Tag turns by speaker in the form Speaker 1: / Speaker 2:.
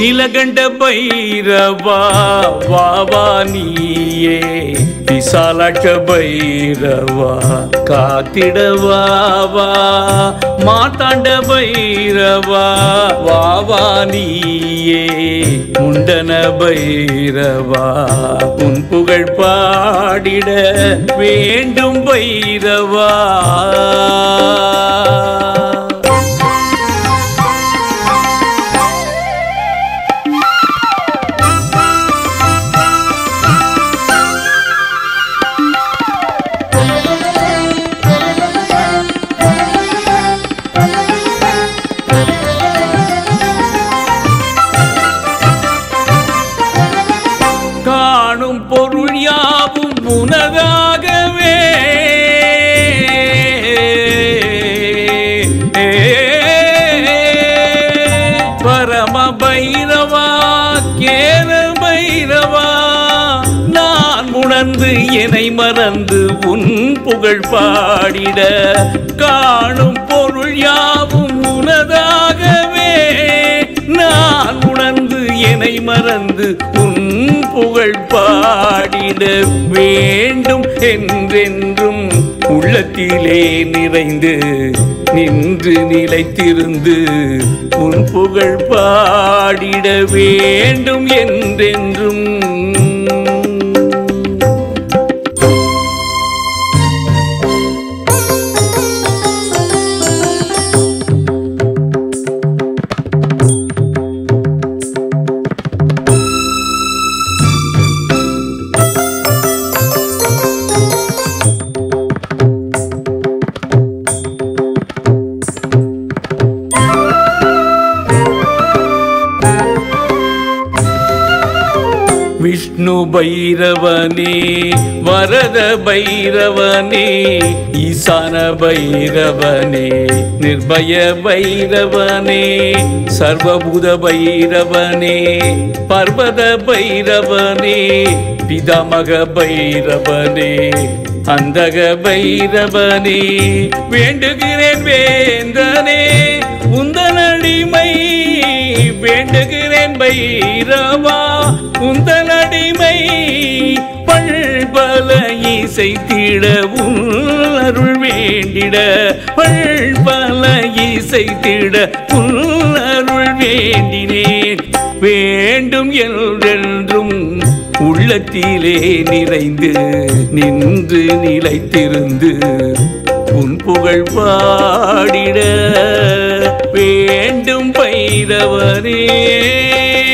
Speaker 1: நீலகண்ட பைரவா வாவா நீயே விசாலாட்ச பைரவா காத்திடவாவா மாத்தாண்ட பைரவா வாவா நீயே முண்டன பைரவா உன் புகழ் பாடிட வேண்டும் பைரவா காணும் பொருள் யாவும் உனதாகவே பரம பைரவா கேர பைரவா நான் உணர்ந்து என்னை மறந்து உன் புகழ் பாடிட காணும் பொருள் யாவும் உனதாகவே நான் உணர்ந்து என்னை மறந்து உன் புகழ் பாடிட வேண்டும் என்றென்றும் உள்ளத்திலே நிறைந்து நின்று நிலைத்திருந்து உன் புகழ் பாடிட வேண்டும் என்றென்றும் விஷ்ணு பைரவனே வரத பைரவனே ஈசான பைரவனே நிர்பய பைரவனே சர்வபூத பைரவனே பர்வத பைரவனே பிதாமக பைரவனே அந்தக பைரவனே வேண்டுகிறேன் வேந்தனே உந்தனடிமை வேண்டுகிறேன் பைரவா உந்தனடிமை பல்பல இசைத்திட உன் அருள் வேண்டிட பல்பல இசைத்திட உன் அருள் வேண்டினேன் வேண்டும் என்றென்றும் உள்ளத்திலே நிறைந்து நின்று நிலைத்திருந்து உன் புகழ் பாடிட வேண்டும் பைரவரே